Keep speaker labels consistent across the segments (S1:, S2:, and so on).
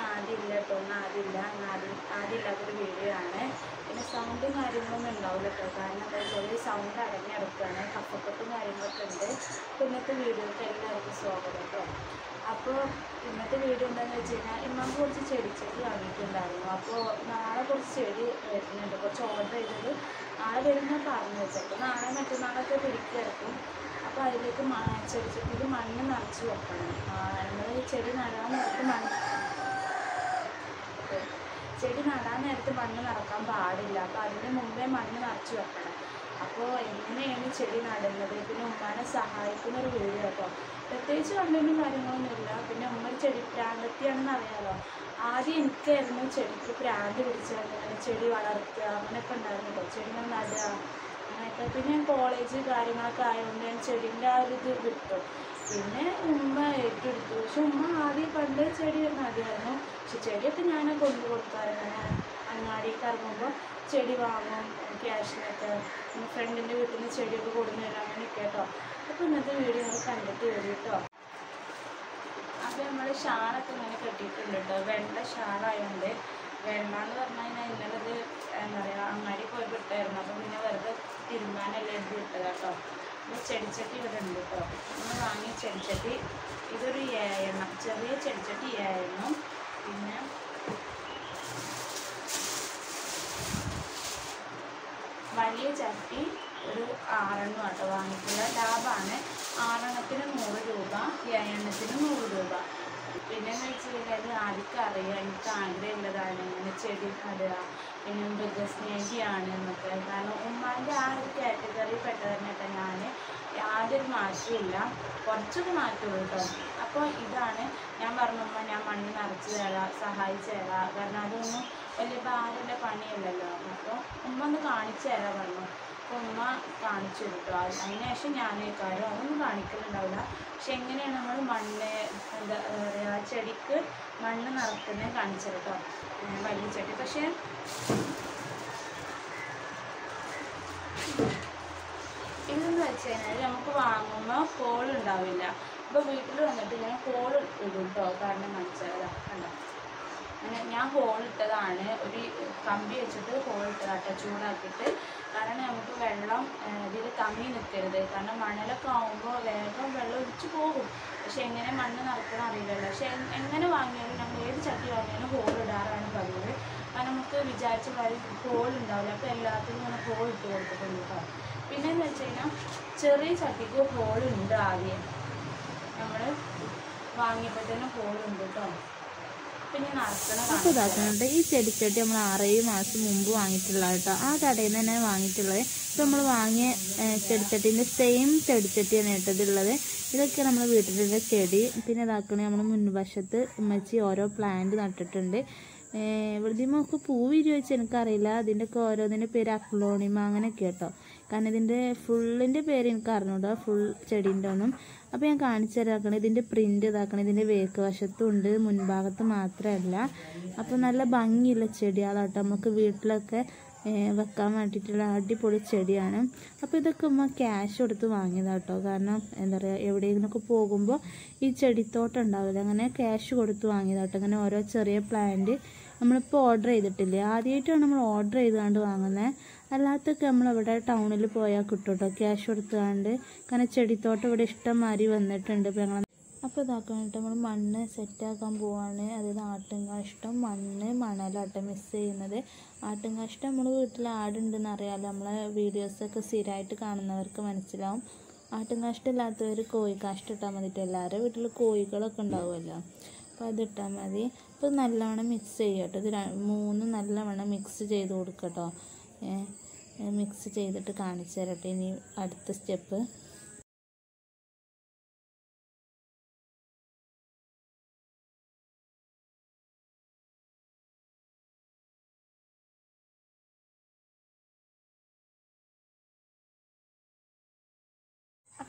S1: ആദ്യം ഇല്ല കേട്ടോ ഒന്ന് ആദ്യം ഇല്ല ഒന്ന് ആദ്യം ആദ്യം ഇല്ലാത്തൊരു വീഡിയോ ആണ് പിന്നെ സൗണ്ടും കാര്യങ്ങളൊന്നും ഉണ്ടാവില്ല കേട്ടോ കാരണം എന്താ വെച്ചാൽ സൗണ്ട് അടങ്ങി കിടക്കുകയാണ് കഫക്കെട്ടും കാര്യങ്ങളൊക്കെ ഉണ്ട് അപ്പോൾ ഇന്നത്തെ വീഡിയോക്ക് എല്ലാവർക്കും സ്വാഗതം കേട്ടോ അപ്പോൾ ഇന്നത്തെ വീഡിയോ എന്താണെന്ന് വെച്ച് കഴിഞ്ഞാൽ ഇമ്മാക്ക് കുറച്ച് ചെടിച്ചെടി വാങ്ങിയിട്ടുണ്ടായിരുന്നു അപ്പോൾ നാളെ കുറച്ച് ചെടി വരുന്നുണ്ട് കുറച്ച് ഓർഡർ ചെയ്തത് നാളെ വരുന്ന പറഞ്ഞു വെച്ചപ്പോൾ നാളെ മറ്റന്നാളൊക്കെ പിടിക്കിറക്കും അപ്പോൾ അതിലേക്ക് മ ചെടിച്ചട്ടിയിൽ മണ്ണ് നിറച്ച് വെക്കണം നമ്മൾ ചെടി നടാൻ നേരത്ത് മണ്ണ് ചെടി നടാൻ നേരത്ത് മണ്ണ് നിറക്കാൻ പാടില്ല അപ്പോൾ അതിന് മുമ്പേ മണ്ണ് നിറച്ച് വെക്കണം അപ്പോൾ എങ്ങനെയാണ് ചെടി നടുന്നത് പിന്നെ ഉമ്മാനെ സഹായിക്കുന്ന ഒരു വീഡിയോ കേട്ടോ പ്രത്യേകിച്ച് കണ്ടന്റും കാര്യങ്ങളൊന്നുമില്ല പിന്നെ ഉമ്മ ഒരു ചെടി പ്രാന്തത്തിയാണെന്ന് അറിയാലോ ആദ്യം എനിക്കായിരുന്നു ചെടിക്ക് പ്രാന്ത് പിടിച്ചാൽ അങ്ങനെ ചെടി വളർത്തുക അങ്ങനെയൊക്കെ ഉണ്ടായിരുന്നു കേട്ടോ ചെടി ഇങ്ങനെ നടുക അങ്ങനെയൊക്കെ പിന്നെ ഞാൻ കോളേജ് കാര്യങ്ങളൊക്കെ ആയതുകൊണ്ട് ഞാൻ ചെടീൻ്റെ ആ ഒരു ഇത് വിട്ടു പിന്നെ ഉമ്മ ഏറ്റെടുത്തു പക്ഷെ ഉമ്മ ആദ്യം പണ്ട് ചെടി നടിയായിരുന്നു പക്ഷെ ചെടിയൊക്കെ ഞാൻ കൊണ്ടു കൊടുക്കാറുണ്ട് ഞാൻ അങ്ങാടിക്ക് ഇറങ്ങുമ്പോൾ ചെടി വാങ്ങും ക്യാഷിനൊക്കെ പിന്നെ ഫ്രണ്ടിൻ്റെ വീട്ടിൽ നിന്ന് ചെടിയൊക്കെ കൊടുന്നു തരാം അങ്ങനെയൊക്കെ കേട്ടോ അപ്പോൾ ഇന്നത്തെ വീഡിയോ നിങ്ങൾ കണ്ടിട്ട് വരും കേട്ടോ അപ്പോൾ നമ്മൾ ഷാളൊക്കെ ഇങ്ങനെ കെട്ടിയിട്ടുണ്ട് കേട്ടോ വെള്ള ഷാളായതുകൊണ്ട് വെള്ള എന്ന് പറഞ്ഞു കഴിഞ്ഞാൽ ഇന്നലെ ഇത് എന്താ പറയുക അങ്ങാടി പോയി വിട്ടായിരുന്നു അപ്പോൾ പിന്നെ വെറുതെ തിരുമാനല്ലേ എഴുതി വിട്ടത് കേട്ടോ പിന്നെ ചെടിച്ചട്ടി ഇവിടെ ഉണ്ട് കേട്ടോ നമ്മൾ വാങ്ങിയ ചെടിച്ചട്ടി ഇതൊരു ഏഴെണ്ണം ചെറിയ ചെടിച്ചട്ടി ഏഴെണ്ണം പിന്നെ വലിയ ചട്ടി ഒരു ആറെണ്ണം ആട്ടോ വാങ്ങിയിട്ടുള്ള ലാഭമാണ് ആറെണ്ണത്തിന് നൂറ് രൂപ ഏഴെണ്ണത്തിന് നൂറ് രൂപ പിന്നെ എന്ന് വെച്ച് കഴിഞ്ഞാൽ ആർക്കും അറിയാം എനിക്ക് ആഗ്രഹമുള്ളതാണ് ഇങ്ങനെ ചെടി നടുക പിന്നെ മൃഗസ്നേഹിയാണ് എന്നൊക്കെ കാരണം ഉമ്മാൻ്റെ ആ ഒരു കാറ്റഗറി പെട്ടതന്നെ കേട്ടോ ഞാൻ യാതൊരു മാറ്റമില്ല കുറച്ചൊക്കെ മാറ്റമുള്ളൂ കേട്ടോ അപ്പോൾ ഇതാണ് ഞാൻ പറഞ്ഞു ഉമ്മ ഞാൻ മണ്ണ് നിറച്ച് തരാം സഹായിച്ചു തരാം കാരണം അതൊന്നും വലിയ ഭാരമുള്ള പണിയല്ലല്ലോ അപ്പോൾ ഉമ്മ ഒന്ന് കാണിച്ചു തരാൻ പറഞ്ഞു അപ്പോൾ ഉമ്മ കാണിച്ചു തരും കേട്ടോ അത് അതിന് ശേഷം ഞാൻ കാര്യം അതൊന്നും കാണിക്കലുണ്ടാവില്ല പക്ഷെ എങ്ങനെയാണ് നമ്മൾ മണ്ണ് എന്താ പറയുക ചെടിക്ക് മണ്ണ് നിറക്കുന്നത് കാണിച്ചു തരാം കേട്ടോ ഏ, വലിയ ചെടി പക്ഷേ ഇതെന്ന് വെച്ച് കഴിഞ്ഞാൽ നമുക്ക് വാങ്ങുമ്പോൾ ഹോൾ ഉണ്ടാവില്ല ഇപ്പോൾ വീട്ടിൽ വന്നിട്ട് ഞാൻ ഹോൾ ഇടും കേട്ടോ കാരണം കാണിച്ചത് കണ്ടോ അങ്ങനെ ഞാൻ ഹോൾ ഇട്ടതാണ് ഒരു കമ്പി വെച്ചിട്ട് ഹോൾ ഇട്ടതാട്ടോ ചൂടാക്കിയിട്ട് കാരണം നമുക്ക് വെള്ളം ഇതിൽ തങ്ങി നിൽക്കരുത് കാരണം മണലൊക്കെ ആകുമ്പോൾ വേഗം വെള്ളം ഒലിച്ചു പോകും പക്ഷെ എങ്ങനെ മണ്ണ് നിറക്കണം അറിയില്ലല്ലോ പക്ഷെ എ- എങ്ങനെ വാങ്ങിയാലും നമ്മൾ ഏത് ചട്ടി വാങ്ങിയാലും ഹോൾ ഇടാറാണ് പതിവ് കാരണം നമുക്ക് വിചാരിച്ച കാര്യം ഹോൾ ഉണ്ടാവില്ല അപ്പോൾ എല്ലാത്തിനും ഇങ്ങനെ ഹോൾ ഇട്ട് കൊടുത്തിട്ടുണ്ട് കേട്ടോ പിന്നെന്ന് വെച്ച് കഴിഞ്ഞാൽ ചെറിയ ചട്ടിക്ക് ഹോൾ ഉണ്ട് ആദ്യം നമ്മൾ വാങ്ങിയപ്പോൾ തന്നെ ഹോൾ ഉണ്ട് കേട്ടോ പിന്നെ നടക്കണ
S2: അപ്പോൾ ഇതാക്കുന്നുണ്ട് ഈ ചെടിച്ചട്ടി നമ്മൾ ആറേഴ് മാസം മുമ്പ് വാങ്ങിയിട്ടുള്ള കേട്ടോ ആ കടയിൽ നിന്ന് തന്നെ വാങ്ങിയിട്ടുള്ളത് ഇപ്പോൾ നമ്മൾ വാങ്ങിയ ഏഹ്, ചെടിച്ചട്ടീൻ്റെ സെയിം ചെടിച്ചട്ടിയാണ് കേട്ടോ ഇതുള്ളത് ഇതൊക്കെ നമ്മൾ വീട്ടിലുള്ള ചെടി പിന്നെ ഇതാക്കണേ നമ്മൾ മുൻവശത്ത് ഉമ്മച്ചി ഓരോ പ്ലാന്റ് നട്ടിട്ടുണ്ട് ഇവിടുത്തെ നമുക്ക് പൂവിരി വെച്ച് എനിക്കറിയില്ല അതിൻ്റെയൊക്കെ ഓരോന്നിൻ്റെ പേര് അക്ലോണിമ അങ്ങനെയൊക്കെ കേട്ടോ കാരണം ഇതിൻ്റെ ഫുള്ളിൻ്റെ പേര് എനിക്ക് അറിഞ്ഞൂടാ ഫുൾ ചെടീൻ്റെ ഒന്നും അപ്പോൾ ഞാൻ കാണിച്ചു തരാക്കണം ഇതിൻ്റെ പ്രിൻ്റ് ഇതാക്കണം ഇതിൻ്റെ വേക്ക് വശത്തും ഉണ്ട് മുൻഭാഗത്ത് മാത്രമല്ല അപ്പോൾ നല്ല ഭംഗിയുള്ള ചെടികളാട്ടോ നമുക്ക് വീട്ടിലൊക്കെ ഏഹ്, വെക്കാൻ വേണ്ടിയിട്ടുള്ള അടിപൊളി ചെടിയാണ് അപ്പോൾ ഇതൊക്കെ ഉമ്മ ക്യാഷ് കൊടുത്ത് വാങ്ങിയതാട്ടോ കാരണം എന്താ പറയുക എവിടെയെങ്കിലുമൊക്കെ പോകുമ്പോൾ ഈ ചെടിത്തോട്ടം ഉണ്ടാവില്ല അങ്ങനെ ക്യാഷ് കൊടുത്ത് വാങ്ങിയതാട്ടോ അങ്ങനെ ഓരോ ചെറിയ പ്ലാന്റ് നമ്മളിപ്പോൾ ഓർഡർ ചെയ്തിട്ടില്ലേ ആദ്യമായിട്ടാണ് നമ്മൾ ഓർഡർ ചെയ്തുകൊണ്ട് വാങ്ങുന്നത് അല്ലാത്തൊക്കെ നമ്മളിവിടെ ടൗണിൽ പോയാൽ കിട്ടും കേട്ടോ ക്യാഷ് കൊടുത്തുകൊണ്ട് കാരണം ചെടിത്തോട്ടം ഇവിടെ ഇഷ്ടംമാതിരി വന്നിട്ടുണ്ട് ഇപ്പോൾ ഞങ്ങൾ അപ്പോൾ ഇതാക്കാൻ വേണ്ടിയിട്ട് നമ്മൾ മണ്ണ് സെറ്റാക്കാൻ പോവാണ് അതായത് ആട്ടുംകാഷ്ടം മണ്ണ് മണലാട്ടം മിക്സ് ചെയ്യുന്നത് ആട്ടുംകാഷ്ടം നമ്മൾ വീട്ടിൽ ആടുണ്ടെന്ന് അറിയാമല്ലോ നമ്മളെ വീഡിയോസൊക്കെ സ്ഥിരമായിട്ട് കാണുന്നവർക്ക് മനസ്സിലാവും ആട്ടുംകാഷ്ടം ഇല്ലാത്തവർ കോഴിക്കാഷ്ടം ഇട്ടാൽ മതിയിട്ട് എല്ലാവരുടെ വീട്ടിൽ കോഴികളൊക്കെ ഉണ്ടാവുമല്ലോ അപ്പോൾ അതിട്ടാൽ മതി അപ്പോൾ നല്ലവണ്ണം മിക്സ് ചെയ്യുക കേട്ടോ ഇത് ര- മൂന്ന് നല്ലവണ്ണം മിക്സ് ചെയ്ത് കൊടുക്കുക കേട്ടോ മിക്സ് ചെയ്തിട്ട് കാണിച്ചു തരട്ടെ ഇനി അടുത്ത സ്റ്റെപ്പ്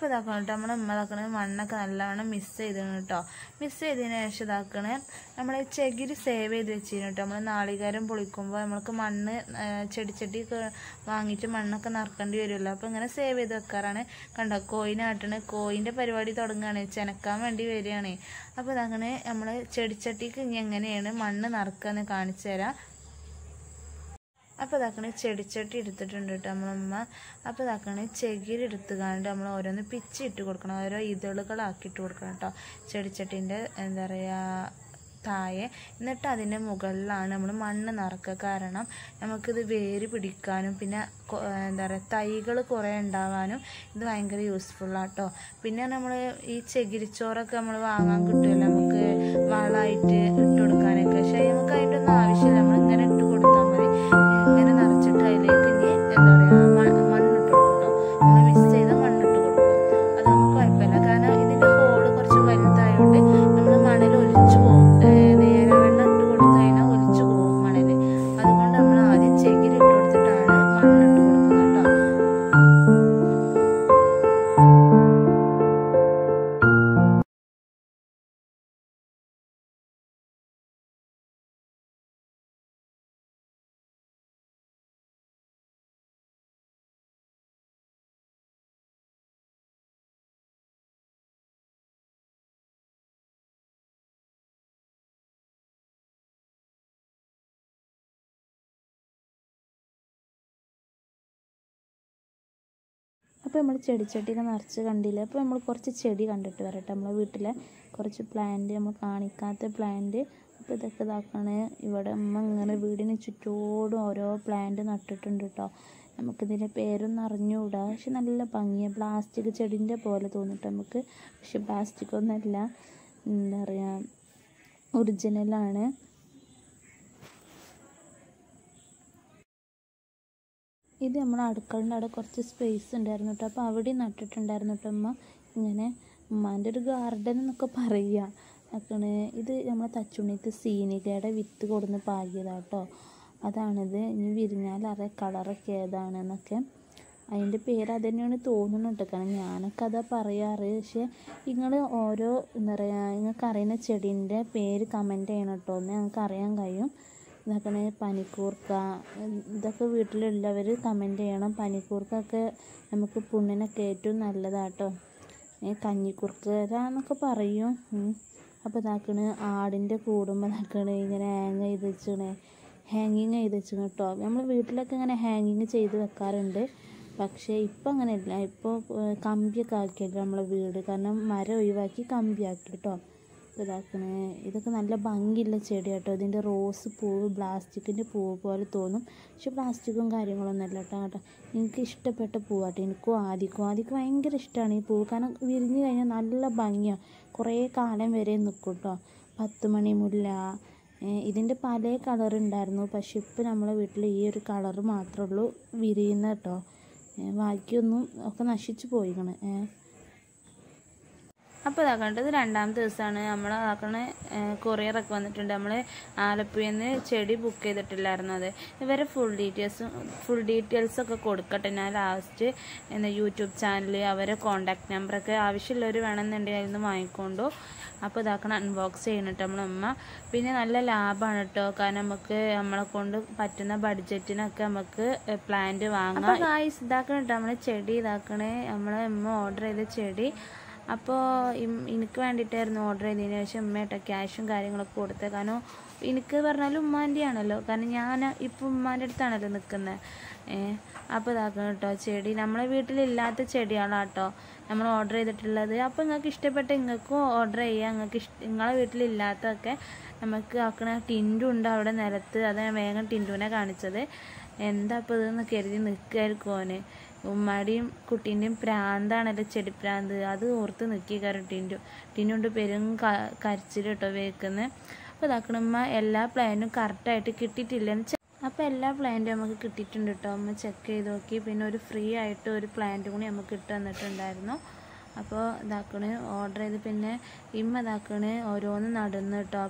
S2: അപ്പോൾ ഇതാക്കണം കേട്ടോ നമ്മുടെ ഉമ്മ ഇതാക്കണ മണ്ണൊക്കെ നല്ലവണ്ണം മിസ് ചെയ്തിരുന്നു കേട്ടോ മിസ് ചെയ്തതിന് ശേഷം ഇതാക്കണേ നമ്മൾ ചകിരി സേവ് ചെയ്ത് വെച്ചിരുന്നു കേട്ടോ നമ്മൾ നാളികേരം പൊളിക്കുമ്പോൾ നമ്മൾക്ക് മണ്ണ് ആ, ചെടിച്ചട്ടി ഒക്കെ വാങ്ങിയിട്ട് മണ്ണൊക്കെ നിറക്കേണ്ടി വരുമല്ലോ അപ്പോൾ ഇങ്ങനെ സേവ് ചെയ്ത് വെക്കാറാണ് കണ്ടോ കോയിനാട്ടണ് കോയിൻ്റെ പരിപാടി തുടങ്ങുകയാണ് ചെനക്കാൻ വേണ്ടി വരികയാണ് അപ്പോൾ ഇതങ്ങനെ നമ്മൾ ചെടിച്ചട്ടിക്ക് ഇനി എങ്ങനെയാണ് മണ്ണ് നിറക്കുക എന്ന് കാണിച്ചു തരാം അപ്പോൾ ഇതാക്കണ ചെടിച്ചട്ടി എടുത്തിട്ടുണ്ട് കേട്ടോ നമ്മളമ്മ അപ്പോൾ ഇതാക്കണ ചകിരി എടുത്തുകൊണ്ട് നമ്മൾ ഓരോന്ന് പിച്ചി ഇട്ട് കൊടുക്കണം ഓരോ ഇതളുകളാക്കിയിട്ട് കൊടുക്കണം കേട്ടോ ചെടിച്ചട്ടീൻ്റെ എന്താ പറയുക താഴെ എന്നിട്ട് അതിൻ്റെ മുകളിലാണ് നമ്മൾ മണ്ണ് നിറക്കുക കാരണം നമുക്കിത് വേര് പിടിക്കാനും പിന്നെ കൊ- എന്താ പറയുക തൈകൾ കുറേ ഉണ്ടാവാനും ഇത് ഭയങ്കര യൂസ്ഫുള്ളാട്ടോ പിന്നെ നമ്മൾ ഈ ചകിരിച്ചോറൊക്കെ നമ്മൾ വാങ്ങാൻ കിട്ടുമല്ലോ നമുക്ക് വളമായിട്ട് ഇട്ട് കൊടുക്കാനൊക്കെ പക്ഷേ നമുക്ക് അതിൻ്റെ ഒന്നും ആവശ്യമില്ല നമ്മൾ ഇങ്ങനെ ഇട്ട് കൊടുത്താൽ മതി ഇങ്ങനെ നിറച്ചിട്ട് അതിലേക്ക് ഇനി എന്താ പറയുക മണ്ണിട്ട് കൊടുക്കും കേട്ടോ നമ്മൾ മിക്സ് ചെയ്ത് മണ്ണിട്ട് കൊടുക്കും അത് നമുക്ക് കുഴപ്പമില്ല കാരണം ഇതിൻ്റെ ഹോള് കുറച്ച് വലുതായതുകൊണ്ട് നമ്മൾ മണൽ ഒലിച്ചു പോകും ഏഹ് നേരെ വെള്ളം ഇട്ട് കൊടുത്തു കഴിഞ്ഞാൽ ഒലിച്ചു പോകും മണൽ അതുകൊണ്ട് നമ്മൾ ആദ്യം ചകിരി ഇട്ട് കൊടുത്തിട്ടാണ് മണ്ണിട്ട് കൊടുക്കുന്നത് കേട്ടോ അപ്പോൾ നമ്മൾ ചെടിച്ചട്ടിയിൽ നിറച്ച് കണ്ടില്ല അപ്പോൾ നമ്മൾ കുറച്ച് ചെടി കണ്ടിട്ട് വരട്ടെ നമ്മളെ വീട്ടിലെ കുറച്ച് പ്ലാന്റ് നമ്മൾ കാണിക്കാത്ത പ്ലാന്റ് അപ്പോൾ ഇതൊക്കെ ഇതാക്കണേ ഇവിടെ അമ്മ ഇങ്ങനെ വീടിന് ചുറ്റോടും ഓരോ പ്ലാന്റ് നട്ടിട്ടുണ്ട് കേട്ടോ നമുക്കിതിൻ്റെ പേരൊന്നും അറിഞ്ഞുകൂടാ പക്ഷെ നല്ല ഭംഗിയാണ് പ്ലാസ്റ്റിക് ചെടീൻ്റെ പോലെ തോന്നിട്ട് നമുക്ക് പക്ഷെ പ്ലാസ്റ്റിക് ഒന്നല്ല എന്താ പറയുക ഒറിജിനലാണ് ഇത് നമ്മുടെ അടുക്കളൻ്റെ അവിടെ കുറച്ച് സ്പേസ് ഉണ്ടായിരുന്നു കേട്ടോ അപ്പോൾ അവിടെ നട്ടിട്ടുണ്ടായിരുന്നു കേട്ടോ അമ്മ ഇങ്ങനെ ഉമ്മാൻ്റെ ഒരു ഗാർഡൻ എന്നൊക്കെ പറയുക അക്കണ് ഇത് നമ്മളെ തച്ചുണ്ണിത്ത് സീനികയുടെ വിത്ത് കൊടുന്ന് പാകിയതാണ് കേട്ടോ അതാണിത് ഇനി വിരിഞ്ഞാൽ അറിയാം കളറൊക്കെ ഏതാണെന്നൊക്കെ അതിൻ്റെ പേര് അത് തന്നെയാണ് തോന്നുന്നു കേട്ടോ കാരണം ഞാനൊക്കെ അതാ പറയാറ് പക്ഷേ നിങ്ങൾ ഓരോ എന്താ പറയുക നിങ്ങൾക്ക് അറിയുന്ന ചെടീൻ്റെ പേര് കമൻറ്റ് ചെയ്യണം കേട്ടോ എന്ന് ഞങ്ങൾക്ക് അറിയാൻ കഴിയും ഇതാക്കണ പനിക്കൂർക്ക ഇതൊക്കെ വീട്ടിലുള്ളവർ കമൻറ്റ് ചെയ്യണം പനിക്കൂർക്കൊക്കെ നമുക്ക് പുണ്ണിനൊക്കെ ഏറ്റവും നല്ലതാട്ടോ കഞ്ഞിക്കുർക്കര എന്നൊക്കെ പറയും ഉം. അപ്പോൾ ഇതാക്കണ് ആടിൻ്റെ കൂടുമ്പോൾ ഇതാക്കണ് ഇങ്ങനെ ഹാങ് ചെയ്ത് വെച്ചണ് ഹാങ്ങിങ് ചെയ്ത് വെച്ചണ് കേട്ടോ നമ്മൾ വീട്ടിലൊക്കെ ഇങ്ങനെ ഹാങ്ങിങ് ചെയ്ത് വെക്കാറുണ്ട് പക്ഷേ ഇപ്പം അങ്ങനെയല്ല ഇപ്പോൾ കമ്പിയൊക്കെ ആക്കിയല്ലോ നമ്മളെ വീട് കാരണം മരം ഒഴിവാക്കി കമ്പിയാക്കി കേട്ടോ അപ്പോൾ ഇതാക്കണേ ഇതൊക്കെ നല്ല ഭംഗിയുള്ള ചെടി കേട്ടോ ഇതിൻ്റെ റോസ് പൂവ് പ്ലാസ്റ്റിക്കിൻ്റെ പൂവ് പോലെ തോന്നും പക്ഷെ പ്ലാസ്റ്റിക്കും കാര്യങ്ങളൊന്നും അല്ല കേട്ടോ കേട്ടോ എനിക്ക് ഇഷ്ടപ്പെട്ട പൂവാട്ടോ എനിക്കും ആദിക്കും ആദിക്ക് ഭയങ്കര ഇഷ്ടമാണ് ഈ പൂവ് കാരണം വിരിഞ്ഞ് കഴിഞ്ഞാൽ നല്ല ഭംഗിയാണ് കുറേ കാലം വരെ നിൽക്കും കേട്ടോ പത്ത് മണി മുല്ല ഏഹ് ഇതിൻ്റെ പല കളർ ഉണ്ടായിരുന്നു പക്ഷെ ഇപ്പോൾ നമ്മളെ വീട്ടിൽ ഈ ഒരു കളർ മാത്രമേ ഉള്ളൂ വിരിയുന്ന കേട്ടോ ഏഹ് ബാക്കിയൊന്നും ഒക്കെ നശിച്ചു പോയിക്കണ് ഏഹ് അപ്പോൾ ഇതാക്കണ്ട ഇത് രണ്ടാമത്തെ ദിവസമാണ് നമ്മൾ ഇതാക്കണ കൊറിയറൊക്കെ വന്നിട്ടുണ്ട് നമ്മൾ ആലപ്പുഴയിൽ നിന്ന് ചെടി ബുക്ക് ചെയ്തിട്ടില്ലായിരുന്നു അത് ഇവരെ ഫുൾ ഡീറ്റെയിൽസും ഫുൾ ഡീറ്റെയിൽസൊക്കെ കൊടുക്കട്ടെ ഞാൻ ലാസ്റ്റ് എന്താ യൂട്യൂബ് ചാനൽ അവരെ കോണ്ടാക്ട് നമ്പറൊക്കെ ആവശ്യമുള്ളവർ വേണമെന്നുണ്ടെങ്കിൽ അതിൽ നിന്ന് വാങ്ങിക്കൊണ്ടു അപ്പോൾ ഇതാക്കണം അൺബോക്സ് ചെയ്യണിട്ട് നമ്മളമ്മ പിന്നെ നല്ല ലാഭമാണ് കേട്ടോ കാരണം നമുക്ക് നമ്മളെ കൊണ്ട് പറ്റുന്ന ബഡ്ജറ്റിനൊക്കെ നമുക്ക് പ്ലാന്റ് വാങ്ങാം അപ്പോൾ ഗായ്സ് ഇതാക്കണം കേട്ടോ നമ്മൾ ചെടി ഇതാക്കണേ നമ്മളെ അമ്മ ഓർഡർ ചെയ്ത ചെടി അപ്പോൾ എനിക്ക് വേണ്ടിയിട്ടായിരുന്നു ഓർഡർ ചെയ്തതിന് ശേഷം ഉമ്മേട്ട ക്യാഷും കാര്യങ്ങളൊക്കെ കൊടുത്തത് കാരണം എനിക്ക് പറഞ്ഞാൽ ഉമ്മാൻ്റെ ആണല്ലോ കാരണം ഞാൻ ഇപ്പോൾ ഉമ്മാൻ്റെ അടുത്താണല്ലോ നിൽക്കുന്നത് ഏഹ് അപ്പോൾ ഇതാക്കണം കേട്ടോ ചെടി നമ്മളെ വീട്ടിലില്ലാത്ത ചെടികളാട്ടോ നമ്മൾ ഓർഡർ ചെയ്തിട്ടുള്ളത് അപ്പോൾ നിങ്ങൾക്ക് ഇഷ്ടപ്പെട്ട നിങ്ങൾക്കും ഓർഡർ ചെയ്യാം നിങ്ങൾക്ക് ഇഷ്ട നിങ്ങളെ വീട്ടിലില്ലാത്തതൊക്കെ നമുക്ക് ആക്കണ ടിൻഡു ഉണ്ട് അവിടെ നിലത്ത് അത് ഞാൻ വേഗം ടിൻഡുവിനെ കാണിച്ചത് എന്താ ഇപ്പോൾ ഇതെന്ന് കരുതി നിൽക്കായിരിക്കും ഓന് ഉമ്മാടിയും കുട്ടീൻ്റെയും പ്രാന്താണല്ലോ ചെടിപ്രാന്ത് അത് ഓർത്ത് നിൽക്കിക്കാരും ടിൻഡു ടിന്നുണ്ട് പെരും ക- കരച്ചിൽ കേട്ടോ വേക്കുന്നത് അപ്പോൾ ഇതാക്കണമ്മ എല്ലാ പ്ലാനും കറക്റ്റായിട്ട് കിട്ടിയിട്ടില്ലെന്ന് ചെ- അപ്പോൾ എല്ലാ പ്ലാന്റും നമുക്ക് കിട്ടിയിട്ടുണ്ട് കേട്ടോ അമ്മ ചെക്ക് ചെയ്ത് നോക്കി പിന്നെ ഒരു ഫ്രീ ആയിട്ട് ഒരു പ്ലാന്റ് കൂടി നമുക്ക് ഇട്ട് തന്നിട്ടുണ്ടായിരുന്നു അപ്പോൾ ഇതാക്കണ് ഓർഡർ ചെയ്ത് പിന്നെ ഇമ്മ ഇതാക്കണ് ഓരോന്ന് നടുന്നു കേട്ടോ അപ്പോൾ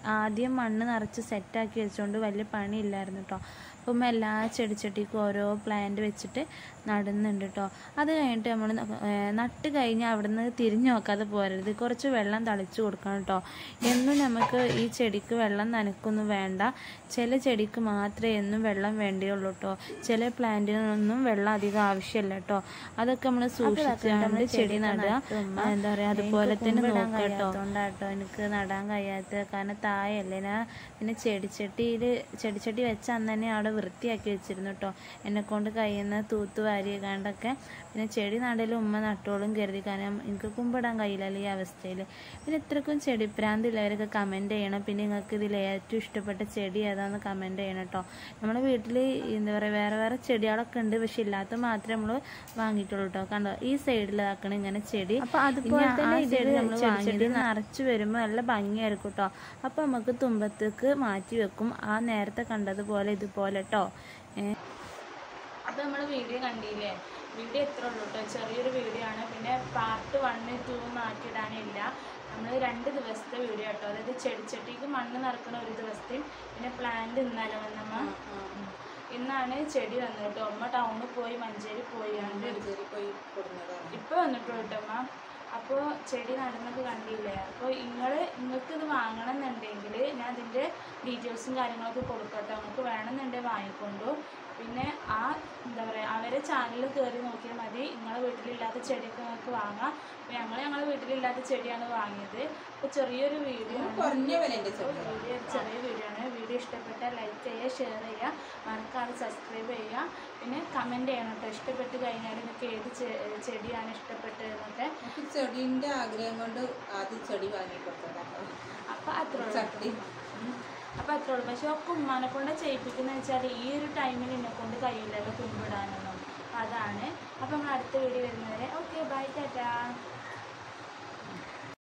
S2: ആദ്യം മണ്ണ് നിറച്ച് സെറ്റാക്കി വെച്ചുകൊണ്ട് വലിയ പണിയില്ലായിരുന്നു കേട്ടോ അപ്പം എല്ലാ ചെടിച്ചട്ടിക്കും ഓരോ പ്ലാന്റ് വെച്ചിട്ട് നടുന്നുണ്ട് കേട്ടോ അത് കഴിഞ്ഞിട്ട് നമ്മൾ നട്ട് കഴിഞ്ഞാൽ അവിടെ നിന്ന് തിരിഞ്ഞു നോക്കാതെ പോരരുത് കുറച്ച് വെള്ളം തളിച്ചു കൊടുക്കണം കേട്ടോ എന്നും നമുക്ക് ഈ ചെടിക്ക് വെള്ളം നനക്കൊന്നും വേണ്ട ചില ചെടിക്ക് മാത്രമേ എന്നും വെള്ളം വേണ്ടിയുള്ളൂ കേട്ടോ ചില പ്ലാന്റിനൊന്നും വെള്ളം അധികം ആവശ്യമില്ല കേട്ടോ അതൊക്കെ നമ്മൾ സൂക്ഷിച്ചാണ്ട് ചെടി നടുക എന്താ പറയുക അതുപോലെ തന്നെ നോക്കുക കേട്ടോ അതുകൊണ്ടാട്ടോ എനിക്ക് നടാൻ കഴിയാത്തത് കാരണം തായല്ലേ ഞാൻ പിന്നെ ചെടിച്ചട്ടിയിൽ ചെടിച്ചട്ടി വെച്ച അന്ന് തന്നെ അവിടെ വൃത്തിയാക്കി വെച്ചിരുന്നു കേട്ടോ എന്നെ കൊണ്ട് കഴിയുന്ന തൂത്ത് വാരി കണ്ടൊക്കെ പിന്നെ ചെടി നടലും ഉമ്മ നട്ടോളും കരുതി കാരണം എനിക്ക് കുമ്പിടാൻ കഴിയില്ലല്ലോ ഈ അവസ്ഥയിൽ പിന്നെ ഇത്രക്കും ചെടി പ്രാന്തില്ലവരൊക്കെ കമൻറ്റ് ചെയ്യണം പിന്നെ നിങ്ങൾക്ക് ഇതിൽ ഏറ്റവും ഇഷ്ടപ്പെട്ട ചെടി ഏതാന്ന് കമൻറ്റ് ചെയ്യണം കേട്ടോ നമ്മുടെ വീട്ടിൽ എന്താ പറയുക വേറെ വേറെ ചെടികളൊക്കെ ഉണ്ട് പക്ഷെ ഇല്ലാത്ത മാത്രമേ നമ്മൾ വാങ്ങിയിട്ടുള്ളൂ കേട്ടോ കണ്ടോ ഈ സൈഡിലാക്കണം ഇങ്ങനെ ചെടി അപ്പൊ അതുപോലെ തന്നെ ഇതിൽ നമ്മൾ വാങ്ങിയത് നിറച്ച് വരുമ്പോൾ നല്ല ഭംഗിയായിരിക്കും കേട്ടോ അപ്പൊ നമുക്ക് തുമ്പത്തേക്ക് മാറ്റി വെക്കും ആ നേരത്തെ കണ്ടതുപോലെ ഇതുപോലെ കേട്ടോ ഏഹ്
S1: അപ്പോൾ നമ്മൾ വീഡിയോ കണ്ടില്ലേ വീഡിയോ എത്ര ഉള്ളൂ കേട്ടോ ചെറിയൊരു വീഡിയോ ആണ് പിന്നെ പാർട്ട് വണ്ണ് ടു മാറ്റിയിടാനില്ല നമ്മൾ രണ്ട് ദിവസത്തെ വീഡിയോ കേട്ടോ അതായത് ചെടിച്ചട്ടിക്ക് മണ്ണ് നിറക്കുന്ന ഒരു ദിവസത്തെയും പിന്നെ പ്ലാന്റ് ഇന്നലെ വന്നമ്മ ഉം. ഇന്നാണ് ചെടി വന്നത് കേട്ടോ അമ്മ ടൗണിൽ പോയി മഞ്ചേരി പോയി കണ്ട്
S3: പോയി കൊടുക്കുന്നതാണ്
S1: ഇപ്പോൾ വന്നിട്ടുള്ളൂ കേട്ടോ അമ്മ അപ്പോൾ ചെടി നടുന്നത് കണ്ടില്ലേ അപ്പോൾ നിങ്ങൾ നിങ്ങൾക്ക് ഇത് വാങ്ങണം എന്നുണ്ടെങ്കിൽ ഞാൻ ഇതിൻ്റെ ഡീറ്റെയിൽസും കാര്യങ്ങളൊക്കെ കൊടുക്കട്ടെ നിങ്ങൾക്ക് വേണമെന്നുണ്ടെങ്കിൽ വാങ്ങിക്കൊണ്ടു പിന്നെ ആ എന്താ പറയുക അവരെ ചാനലിൽ കയറി നോക്കിയാൽ മതി നിങ്ങളെ വീട്ടിലില്ലാത്ത ചെടിയൊക്കെ നിങ്ങൾക്ക് വാങ്ങാം അപ്പോൾ ഞങ്ങൾ ഞങ്ങളെ വീട്ടിലില്ലാത്ത ചെടിയാണ് വാങ്ങിയത് അപ്പോൾ ചെറിയൊരു വീഡിയോ ആണ്
S3: കുറഞ്ഞ വിലന്റെ ചെടി
S1: വീഡിയോ ചെറിയ വീഡിയോ ആണ് വീഡിയോ ഇഷ്ടപ്പെട്ടാൽ ലൈക്ക് ചെയ്യുക ഷെയർ ചെയ്യുക മറക്കാതെ സബ്സ്ക്രൈബ് ചെയ്യുക പിന്നെ കമൻറ്റ് ചെയ്യണം കേട്ടോ ഇഷ്ടപ്പെട്ട് കഴിഞ്ഞാൽ നിങ്ങൾക്ക് ഏത് ചെ- ചെടിയാണ് ഇഷ്ടപ്പെട്ടതെന്നൊക്കെ
S3: എനിക്ക് ചെടീൻ്റെ ആഗ്രഹം കൊണ്ട് ആദ്യം ചെടി വാങ്ങി കൊടുത്തതാണ്
S1: അപ്പോൾ അത്രേ ഉള്ളൂ
S3: ചട്ടി
S1: അപ്പോൾ അത്രേ ഉള്ളൂ പക്ഷെ ഒക്കെ ഉമ്മാനെ കൊണ്ട് ചെയ്യിപ്പിക്കുന്നത് വെച്ചാൽ ഈ ഒരു ടൈമിൽ എന്നെ കൊണ്ട് കഴിയില്ലല്ലോ കുമ്പിടാനൊന്നും അതാണ് അപ്പോൾ നമ്മൾ അടുത്ത വീഡിയോ വരുന്നവരെ ഓക്കെ ബൈ ടാറ്റാ